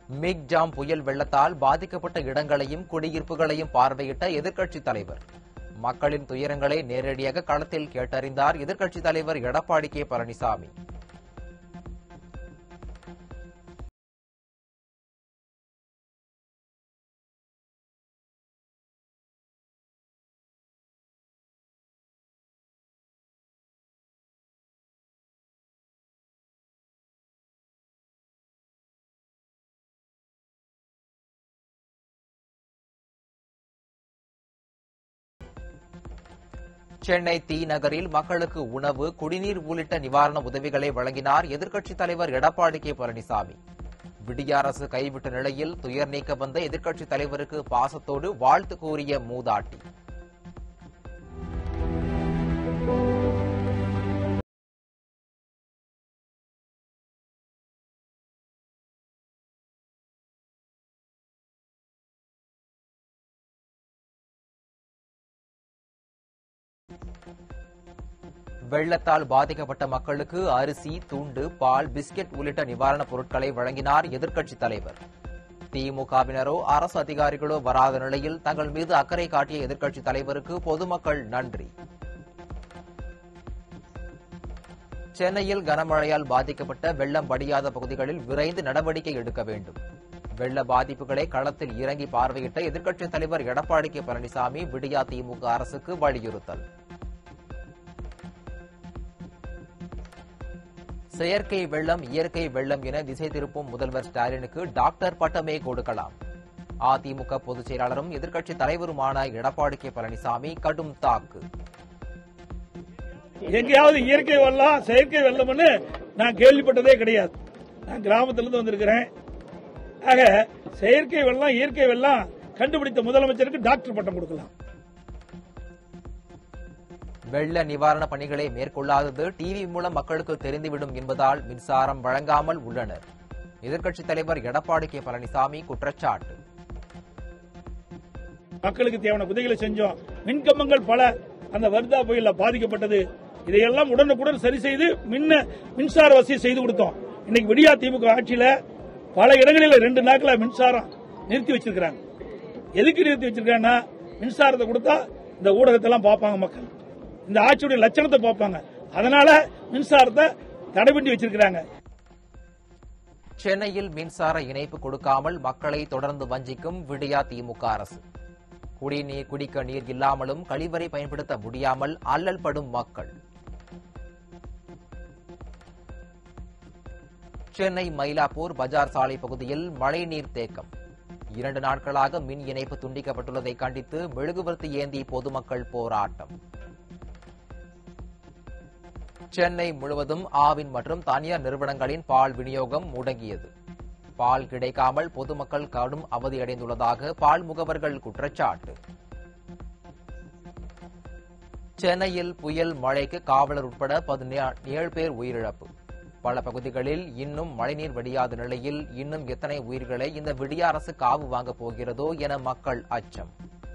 மிக் jam புயல் வெள்ளத்தால் பாதிக்கப்பட்ட இடங்களையும் குடியிருப்புகளையும் பார்வையிட்ட எதிர்க்கட்சித் தலைவர் மக்களின் துயரங்களை நேரடியாக களத்தில் கேட்டறிந்தார் எதிர்க்கட்சித் தலைவர் எடப்பாடி கே பழனிசாமி சென்னை தி நகரில் மக்களுக்கு உணவு குடிநீர் உள்ளிட்ட நிவாரண உதவிகளை வழங்கினார் எதிர்க்கட்சித் தலைவர் எடப்பாடி கே பழனிசாமி விடிய அரசு கைவிட்ட நிலையில் துயர் நீக்க வந்த எதிர்க்கட்சித் தலைவருக்கு பாசத்தோடு வாழ்த்து கூறிய மூதாட்டி வெள்ளத்தால் பாதிக்கப்பட்ட மக்களுக்கு அரிசி துண்டு பால் பிஸ்கெட் உள்ளிட்ட நிவாரணப் பொருட்களை வழங்கினார் எதிர்க்கட்சித் தலைவர் திமுகவினரோ அரசு அதிகாரிகளோ வராத நிலையில் தங்கள் மீது அக்கறை காட்டிய எதிர்க்கட்சித் தலைவருக்கு பொதுமக்கள் நன்றி சென்னையில் கனமழையால் பாதிக்கப்பட்ட வெள்ளம் வடியாத பகுதிகளில் விரைந்து நடவடிக்கை எடுக்க வேண்டும் வெள்ள பாதிப்புகளை களத்தில் இறங்கி பார்வையிட்ட எதிர்க்கட்சித் தலைவர் எடப்பாடி கே பழனிசாமி விடியா திமுக அரசுக்கு வலியுறுத்தல் செயற்கை வெள்ளம் இயற்கை வெள்ளம் என திசை திருப்பும் முதல்வர் ஸ்டாலினுக்கு டாக்டர் பட்டமே கொடுக்கலாம் அதிமுக பொதுச் செயலாளரும் எதிர்க்கட்சித் தலைவருமான எடப்பாடி கே பழனிசாமி கடும் தாக்கு எங்கேயாவது இயற்கை வெள்ளம் செயற்கை வெள்ளம்னு நான் கேள்விப்பட்டதே கிடையாது நான் கிராமத்திலிருந்து வந்திருக்கிறேன் ஆக செயற்கை வெள்ளம் இயற்கை வெள்ளம் கண்டுபிடித்த முதலமைச்சருக்கு டாக்டர் பட்டம் கொடுக்கலாம் வெள்ள நிவாரண பணிகளை மேற்கொள்ளாதது டிவி மூலம் மக்களுக்கு தெரிந்துவிடும் என்பதால் மின்சாரம் வழங்காமல் உள்ளனர் எதிர்க்கட்சித் தலைவர் எடப்பாடி கே பழனிசாமி குற்றச்சாட்டு மக்களுக்கு தேவையான உதவிகளை செஞ்சோம் மின்கம்பங்கள் பல அந்த வர்தா புயல்ல பாதிக்கப்பட்டது இதையெல்லாம் உடனுக்குடன் சரி செய்து மின்ன மின்சார வசதி செய்து கொடுத்தோம் இன்னைக்கு விடியா திமுக ஆட்சியில பல இடங்களில் ரெண்டு நாட்கள மின்சாரம் நிறுத்தி வச்சிருக்கிறாங்க எதுக்கு நிறுத்தி வச்சிருக்காங்கன்னா மின்சாரத்தை கொடுத்தா இந்த ஊடகத்தெல்லாம் பார்ப்பாங்க மக்கள் இந்த ஆட்சியுடைய லட்சணத்தை பார்ப்பாங்க அதனால மின்சாரத்தை தடை பண்ணி வச்சிருக்கிறாங்க சென்னையில் மின்சார இணைப்பு கொடுக்காமல் மக்களை தொடர்ந்து வஞ்சிக்கும் விடியா திமுக அரசு குடிநீர் குடிக்க நீர் இல்லாமலும் கழிவறை பயன்படுத்த முடியாமல் அல்லல் படும் மக்கள் சென்னை மயிலாப்பூர் பஜார் சாலை பகுதியில் மழைநீர் தேக்கம் இரண்டு நாட்களாக மின் இணைப்பு துண்டிக்கப்பட்டுள்ளதை கண்டித்து மெழுகுவர்த்தி ஏந்தி பொதுமக்கள் போராட்டம் சென்னை முழுவதும் ஆவின் மற்றும் தனியார் நிறுவனங்களின் பால் விநியோகம் முடங்கியது பால் கிடைக்காமல் பொதுமக்கள் கடும் அவதியடைந்துள்ளதாக பால் முகவர்கள் குற்றச்சாட்டு சென்னையில் புயல் மழைக்கு காவலர் உட்பட பதினேழு பேர் உயிரிழப்பு பல பகுதிகளில் இன்னும் மழைநீர் வடியாத நிலையில் இன்னும் எத்தனை உயிர்களை இந்த விடிய அரசு காவு வாங்கப் போகிறதோ என மக்கள் அச்சம்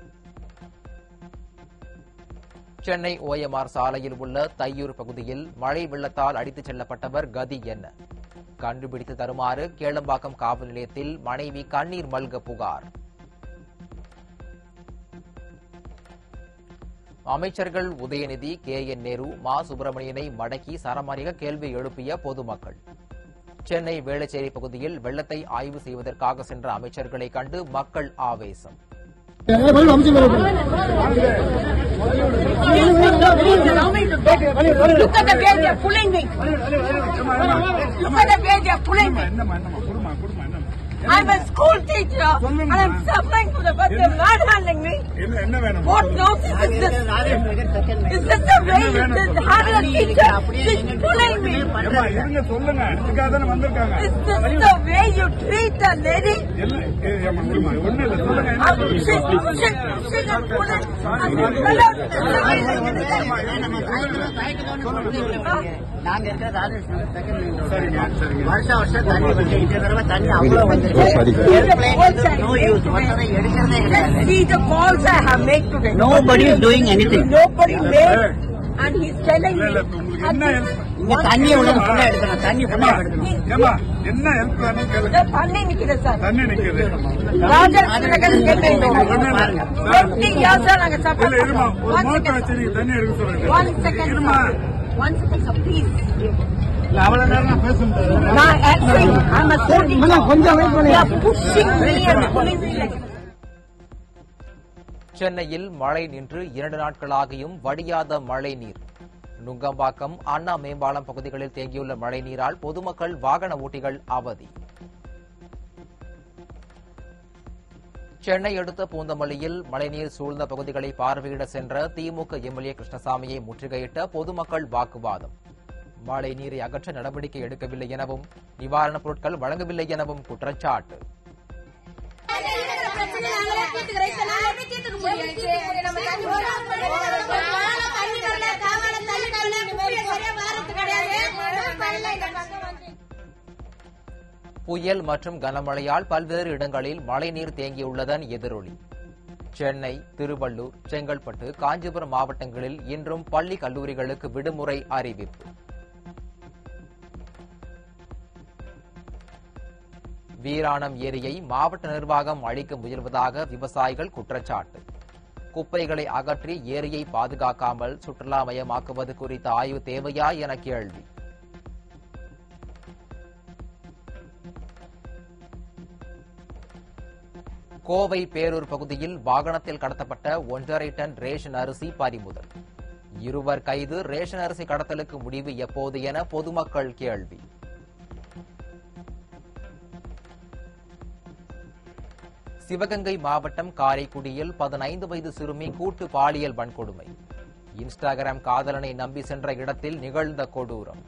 சென்னை ஓஎம்ஆர் சாலையில் உள்ள தையூர் பகுதியில் மழை வெள்ளத்தால் அடித்துச் செல்லப்பட்டவர் கதி என்ன கண்டுபிடித்து தருமாறு கேளம்பாக்கம் காவல் நிலையத்தில் மனைவி கண்ணீர் மல்க புகார் அமைச்சர்கள் உதயநிதி கே என் நேரு மா சுப்பிரமணியனை மடக்கி சரமாரியாக கேள்வி எழுப்பிய பொதுமக்கள் சென்னை வேளச்சேரி பகுதியில் வெள்ளத்தை ஆய்வு செய்வதற்காக சென்ற அமைச்சர்களை கண்டு மக்கள் ஆவேசம் Look at the way they're pulling me. Look at the way they're pulling me. I'm a school teacher and I'm suffering for the fact they're manhandling me. What nonsense is this? Is this the way you just handle a teacher? She's pulling me. இருங்க சொல்லுங்க இதுக்காக தானே வந்திருக்காங்க Is this the way you treat a lady? ஒண்ணு இல்ல சொல்லுங்க How she, she, she just pulling. நாங்க இருக்கிற ராஜேஸ்வரம் செகண்ட் மெயின் ரோடு வருஷம் வருஷம் தண்ணி வந்து இந்த தடவை தண்ணி அவ்வளவு வந்துருக்கு ஏர்பிளைன் நோ யூஸ் ஒருத்தரை எடுக்கிறதே கிடையாது See the calls I have made today. Nobody is doing anything. Nobody made and he's telling இல்ல, me. இல்ல, இப்ப உங்களுக்கு என்ன and help? இங்க தண்ணியை விட ஃபுல்லா எடுக்கணும் தண்ணி ஃபுல்லா எடுக்கணும் ஏமா என்ன ஹெல்ப் வேணும் கேளுங்க இதோ தண்ணி நிக்குது சார் தண்ணி நிக்குது ராஜா திலகன் கேட்டேன் பாருங்க. டுவெண்ட்டி இயர்ஸா நாங்க இல்ல சப்போர்ட் இருமா ஒரு One மோட்டர் second. வச்சு நீங்க தண்ணி எடுக்க சொல்லுங்க One second, இருமா sir. One second, sir, please. இல்ல அவ்வளவு நேரம் நான் பேச முடியாது நான் answering. I'm a voting. கொஞ்சம் wait They are pushing me and pulling me like. சென்னையில் மழை நின்று இரண்டு நாட்களாகியும் வடியாத மழை நீர் நுங்கம்பாக்கம் அண்ணா மேம்பாலம் பகுதிகளில் தேங்கியுள்ள மழை நீரால் பொதுமக்கள் வாகன ஓட்டிகள் அவதி சென்னை அடுத்த பூந்தமல்லியில் மழைநீர் சூழ்ந்த பகுதிகளை பார்வையிட சென்ற திமுக எம்எல்ஏ கிருஷ்ணசாமியை முற்றுகையிட்ட பொதுமக்கள் வாக்குவாதம் மழை நீரை அகற்ற நடவடிக்கை எடுக்கவில்லை எனவும் நிவாரணப் பொருட்கள் வழங்கவில்லை எனவும் குற்றச்சாட்டு பிரச்சனை நாங்களே தீர்த்துக்கிறோம். இப்ப நாங்க எப்படி தீர்த்துக்க முடியும்? சரி, நம்ம தண்ணி வரும். மழை தண்ணி வரல, காவால தண்ணி வரல, குப்பையை சரியா வாரத்து கிடையாது. மழை வரல, இந்த பக்கம் வந்து. புயல் மற்றும் கனமழையால் பல்வேறு இடங்களில் மழைநீர் தேங்கியுள்ளதன் எதிரொலி சென்னை திருவள்ளூர் செங்கல்பட்டு காஞ்சிபுரம் மாவட்டங்களில் இன்றும் பள்ளி கல்லூரிகளுக்கு விடுமுறை அறிவிப்பு வீராணம் ஏரியை மாவட்ட நிர்வாகம் அழிக்க முயல்வதாக விவசாயிகள் குற்றச்சாட்டு குப்பைகளை அகற்றி ஏரியை பாதுகாக்காமல் சுற்றுலாமயமாக்குவது குறித்த ஆய்வு தேவையா என கேள்வி கோவை பேரூர் பகுதியில் வாகனத்தில் கடத்தப்பட்ட ஒன்றரை டன் ரேஷன் அரிசி பறிமுதல் இருவர் கைது ரேஷன் அரிசி கடத்தலுக்கு முடிவு எப்போது என பொதுமக்கள் கேள்வி சிவகங்கை மாவட்டம் காரைக்குடியில் பதினைந்து வயது சிறுமி கூட்டு பாலியல் வன்கொடுமை இன்ஸ்டாகிராம் காதலனை நம்பி சென்ற இடத்தில் நிகழ்ந்த கொடூரம்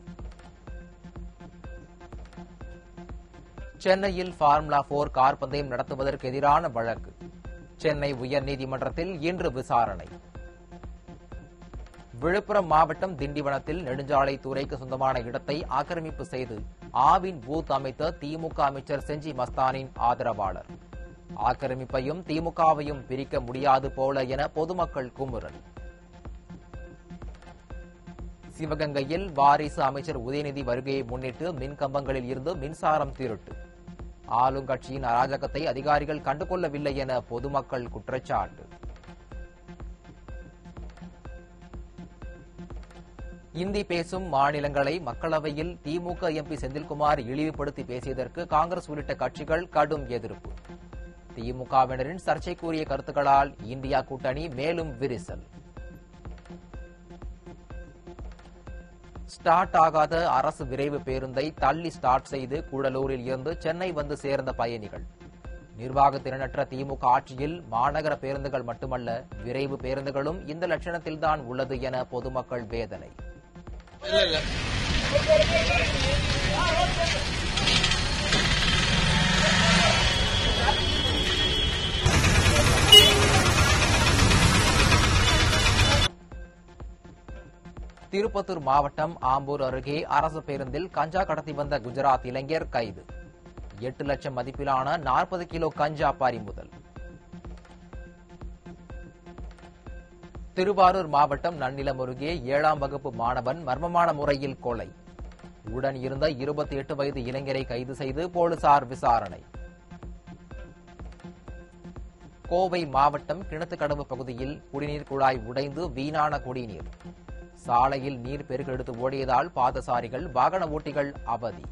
சென்னையில் ஃபார்முலா போர் கார் பந்தயம் நடத்துவதற்கு எதிரான வழக்கு சென்னை உயர்நீதிமன்றத்தில் இன்று விசாரணை விழுப்புரம் மாவட்டம் திண்டிவனத்தில் நெடுஞ்சாலை துறைக்கு சொந்தமான இடத்தை ஆக்கிரமிப்பு செய்து ஆவின் பூத் அமைத்த திமுக அமைச்சர் செஞ்சி மஸ்தானின் ஆதரவாளர் ஆக்கிரமிப்பையும் திமுகவையும் பிரிக்க முடியாது போல என பொதுமக்கள் குமுறல் சிவகங்கையில் வாரிசு அமைச்சர் உதயநிதி வருகையை முன்னிட்டு மின் கம்பங்களில் இருந்து மின்சாரம் திருட்டு ஆளுங்கட்சியின் அராஜகத்தை அதிகாரிகள் கண்டுகொள்ளவில்லை என பொதுமக்கள் குற்றச்சாட்டு இந்தி பேசும் மாநிலங்களை மக்களவையில் திமுக எம்பி செந்தில்குமார் இழிவுபடுத்தி பேசியதற்கு காங்கிரஸ் உள்ளிட்ட கட்சிகள் கடும் எதிர்ப்பு திமுகவினரின் சர்ச்சைக்குரிய கருத்துக்களால் இந்தியா கூட்டணி மேலும் விரிசல் ஸ்டார்ட் ஆகாத அரசு விரைவு பேருந்தை தள்ளி ஸ்டார்ட் செய்து கூடலூரில் இருந்து சென்னை வந்து சேர்ந்த பயணிகள் நிர்வாக திறனற்ற திமுக ஆட்சியில் மாநகர பேருந்துகள் மட்டுமல்ல விரைவு பேருந்துகளும் இந்த லட்சணத்தில்தான் உள்ளது என பொதுமக்கள் வேதனை திருப்பத்தூர் மாவட்டம் ஆம்பூர் அருகே அரசு பேருந்தில் கஞ்சா கடத்தி வந்த குஜராத் இளைஞர் கைது எட்டு லட்சம் மதிப்பிலான நாற்பது கிலோ கஞ்சா பறிமுதல் திருவாரூர் மாவட்டம் நன்னிலம் அருகே ஏழாம் வகுப்பு மாணவன் மர்மமான முறையில் கொலை உடன் இருந்த இருபத்தி எட்டு வயது இளைஞரை கைது செய்து போலீசார் விசாரணை கோவை மாவட்டம் கிணத்துக்கடவு பகுதியில் குடிநீர் குழாய் உடைந்து வீணான குடிநீர் சாலையில் நீர் பெருக்கெடுத்து ஓடியதால் பாதசாரிகள் வாகன ஓட்டிகள் அவதி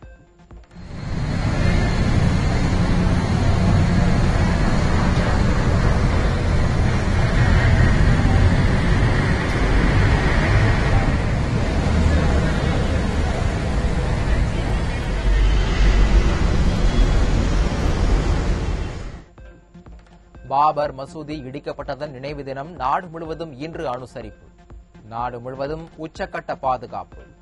பாபர் மசூதி இடிக்கப்பட்டதன் நினைவு தினம் நாடு முழுவதும் இன்று அனுசரிப்பு நாடு முழுவதும் உச்சக்கட்ட பாதுகாப்பு